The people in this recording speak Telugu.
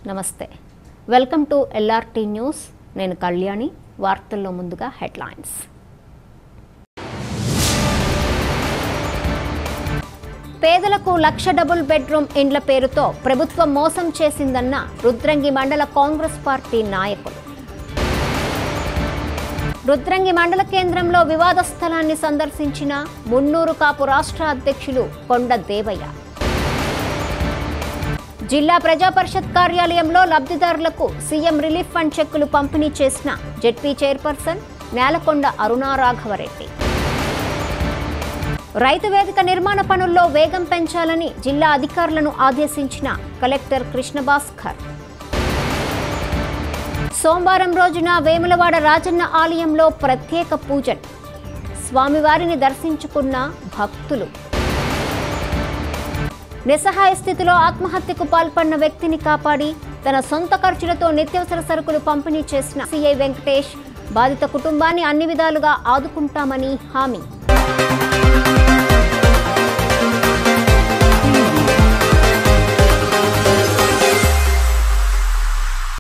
నమస్తే వెల్కమ్ టు ఎల్ఆర్టీ న్యూస్ నేను కళ్యాణి వార్తల్లో ముందుగా హెడ్లైన్స్ పేదలకు లక్ష డబుల్ బెడ్రూమ్ ఇండ్ల పేరుతో ప్రభుత్వం మోసం చేసిందన్న రుద్రంగి మండల కాంగ్రెస్ పార్టీ నాయకులు రుద్రంగి మండల కేంద్రంలో వివాద స్థలాన్ని సందర్శించిన మున్నూరు కాపు రాష్ట్ర అధ్యక్షులు కొండ దేవయ్య జిల్లా ప్రజా పరిషత్ కార్యాలయంలో లబ్ధిదారులకు సీఎం రిలీఫ్ ఫండ్ చెక్కులు పంపిణీ చేసిన జెడ్పీ చైర్పర్సన్ నేలకొండ అరుణారాఘవరెడ్డి రైతు వేదిక నిర్మాణ పనుల్లో వేగం పెంచాలని జిల్లా అధికారులను ఆదేశించిన కలెక్టర్ కృష్ణభాస్కర్ సోమవారం రోజున వేములవాడ రాజన్న ఆలయంలో ప్రత్యేక పూజలు స్వామివారిని దర్శించుకున్న భక్తులు నిస్సహాయ స్థితిలో ఆత్మహత్యకు పాల్పడిన వ్యక్తిని కాపాడి తన సొంత ఖర్చులతో నిత్యావసర సరుకులు పంపిణీ చేసిన సిఐ వెంకటేష్ బాధిత కుటుంబాన్ని అన్ని విధాలుగా ఆదుకుంటామని హామీ